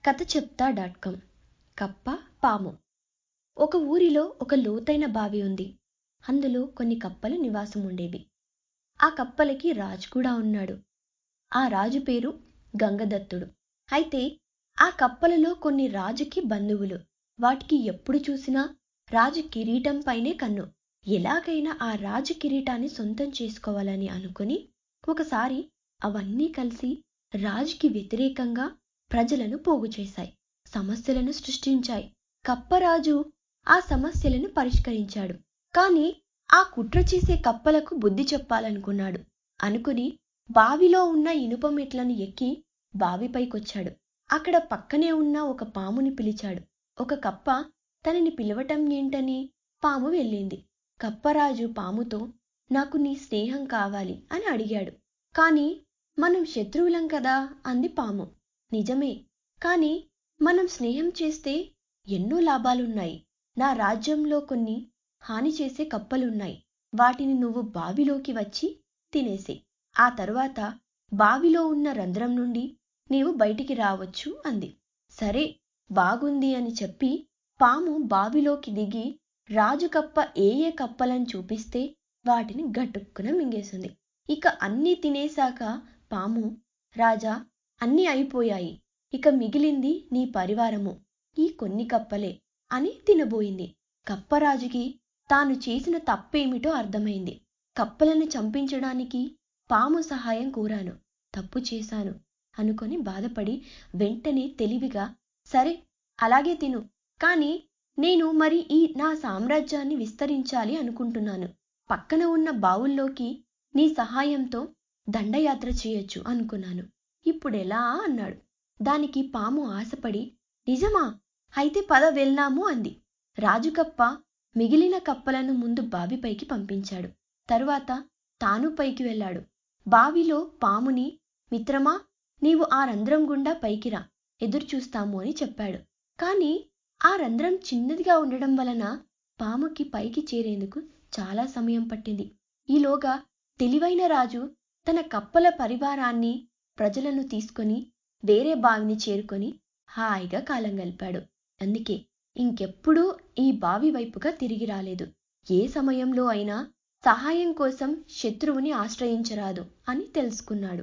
కథ చెప్తా dot com కప్ప పాము ఒక ఊరిలో ఒక లోతైన బావి ఉంది అందులో కొన్ని కప్పలు నివాసం ఉండేవి ఆ కప్పలకి రాజు కూడా ఉన్నాడు ఆ రాజు పేరు గంగదత్తుడు అయితే ఆ కప్పలలో కొన్ని రాజుకి బంధువులు వాటికి ఎప్పుడు చూసినా రాజు కిరీటం పైనే కన్ను ఎలాగైనా ఆ రాజు కిరీటాన్ని సొంతం చేసుకోవాలని అనుకుని ఒకసారి అవన్నీ కలిసి రాజుకి వ్యతిరేకంగా ప్రజలను పోగు చేశాయి సమస్యలను సృష్టించాయి కప్పరాజు ఆ సమస్యలను పరిష్కరించాడు కానీ ఆ కుట్ర చేసే కప్పలకు బుద్ధి చెప్పాలనుకున్నాడు అనుకుని బావిలో ఉన్న ఇనుప మెట్లను ఎక్కి బావిపైకొచ్చాడు అక్కడ పక్కనే ఉన్న ఒక పాముని పిలిచాడు ఒక కప్ప తనని పిలవటం ఏంటని పాము వెళ్ళింది కప్పరాజు పాముతో నాకు నీ స్నేహం కావాలి అని అడిగాడు కాని మనం శత్రువులం కదా అంది పాము నిజమే కాని మనం స్నేహం చేస్తే ఎన్నో లాభాలున్నాయి నా రాజ్యంలో కొన్ని హాని చేసే కప్పలున్నాయి వాటిని నువ్వు బావిలోకి వచ్చి తినేసే ఆ తరువాత బావిలో ఉన్న రంధ్రం నుండి నీవు బయటికి రావచ్చు అంది సరే బాగుంది అని చెప్పి పాము బావిలోకి దిగి రాజు కప్ప ఏ ఏ కప్పలను చూపిస్తే వాటిని గట్టుక్కున మింగేసింది ఇక అన్నీ తినేశాక పాము రాజా అన్నీ అయిపోయాయి ఇక మిగిలింది నీ పరివారము ఈ కొన్ని కప్పలే అని తినబోయింది కప్పరాజుకి తాను చేసిన తప్పేమిటో అర్థమైంది కప్పలను చంపించడానికి పాము సహాయం కోరాను తప్పు చేశాను అనుకొని బాధపడి వెంటనే తెలివిగా సరే అలాగే తిను కాని నేను మరి ఈ నా సామ్రాజ్యాన్ని విస్తరించాలి అనుకుంటున్నాను పక్కన ఉన్న బావుల్లోకి నీ సహాయంతో దండయాత్ర చేయొచ్చు అనుకున్నాను ఇప్పుడెలా అన్నాడు దానికి పాము ఆశపడి నిజమా అయితే పద వెళ్దాము అంది రాజుకప్ప మిగిలిన కప్పలను ముందు బావిపైకి పంపించాడు తరువాత తాను పైకి వెళ్ళాడు బావిలో పాముని మిత్రమా నీవు ఆ రంధ్రం గుండా పైకిరా ఎదురు చూస్తాము అని చెప్పాడు కాని ఆ రంధ్రం చిన్నదిగా ఉండడం వలన పాముకి పైకి చేరేందుకు చాలా సమయం పట్టింది ఈలోగా తెలివైన రాజు తన కప్పల పరివారాన్ని ప్రజలను తీసుకొని వేరే బావిని చేరుకొని హాయిగా కాలం గలిపాడు అందుకే ఇంకెప్పుడూ ఈ బావి వైపుగా తిరిగి రాలేదు ఏ సమయంలో అయినా సహాయం కోసం శత్రువుని ఆశ్రయించరాదు అని తెలుసుకున్నాడు